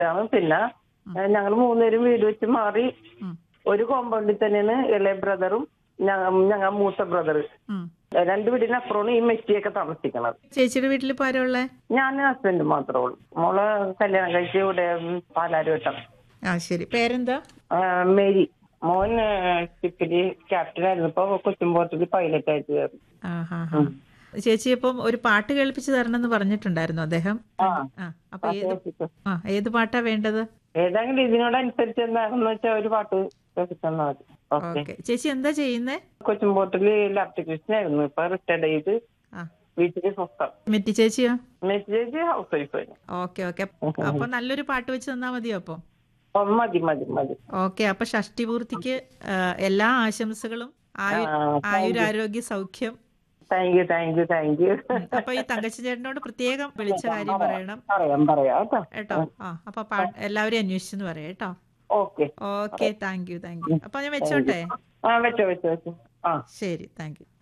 ആണ് പിന്നെ ഞങ്ങൾ മൂന്നുപേരും വീട് വെച്ച് മാറി ഉം. ഒരു കോമ്പൗണ്ടിൽ തന്നെയാണ് ഇളയ ബ്രദറും ഞങ്ങൾ മൂത്ത ബ്രദർ ഉം. രണ്ട് വീടിനപ്പുറമാണ് ഈ മെസ്സിയൊക്കെ താമസിക്കുന്നത് ചേച്ചിയുടെ വീട്ടിൽ ഇപ്പൊ ആരാ ഉള്ളേ ഞാൻ ഹസ്ബൻഡ് മാത്രമേ ഉള്ളൂ മോളെ കല്യാണം കഴിച്ച് ഇവിടെ പാലാരിവട്ടം ആ ശരി പേരെന്താ ആ, മേരി മോൻ ഷിപ്പില് ക്യാപ്റ്റൻ ആയിരുന്നു ഇപ്പൊ കൊച്ചുമ്പോർട്ടിൽ പൈലറ്റ് ആയിട്ട് കയറി ആ ഹാ ഹാ ചേച്ചി ഇപ്പം ഒരു പാട്ട് കേൾപ്പിച്ചു തരണം എന്ന് പറഞ്ഞിട്ടുണ്ടായിരുന്നു അദ്ദേഹം ആ ആ അപ്പൊ ഏത് ആ ഏത് പാട്ടാ വേണ്ടത് ഏതെങ്കിലും ഇതിനോടനുസരിച്ച് എന്താണെന്ന് വെച്ചാൽ ഒരു പാട്ട് കേൾപ്പിച്ചെന്നാ മതി ഓക്കെ ഓക്കെ ചേച്ചി എന്താ ചെയ്യുന്നേ കൊച്ചുമ്പോട്ടില് ലാപ്റ്റിക്യൂഷൻ ആയിരുന്നു ഇപ്പൊ റിട്ടയർഡ് ചെയ്ത് ആ വീട്ടില് സ്വസ്ഥം മെറ്റി ചേച്ചിയോ മെസ്സേജ് ഹൗസ് വൈഫ് ആയിരുന്നു ഓക്കെ ഓക്കെ അപ്പൊ നല്ലൊരു പാട്ട് വെച്ച് തന്നാ മതിയോ അപ്പൊ ഓ, മതി മതി മതി ഓക്കെ അപ്പൊ ഷഷ്ടി പൂർത്തിക്ക് ആ, എല്ലാ ആശംസകളും ആയു ആ, ആയുരാരോഗ്യ സൗഖ്യം thank you thank you thank you അപ്പൊ ഈ തങ്കച്ചി ചേട്ടനോട് പ്രത്യേകം വിളിച്ച കാര്യം പറയണം പറയാം പറയാം കേട്ടോ കേട്ടോ ആ അപ്പൊ പാ- എല്ലാവരും അന്വേഷിച്ചെന്ന് പറയാം കേട്ടോ okay okay thank you thank you അപ്പൊ ഞാൻ വെച്ചോട്ടെ ആ വെച്ചോ വെച്ചോ വെച്ചോ ആ ശരി താങ്ക് യു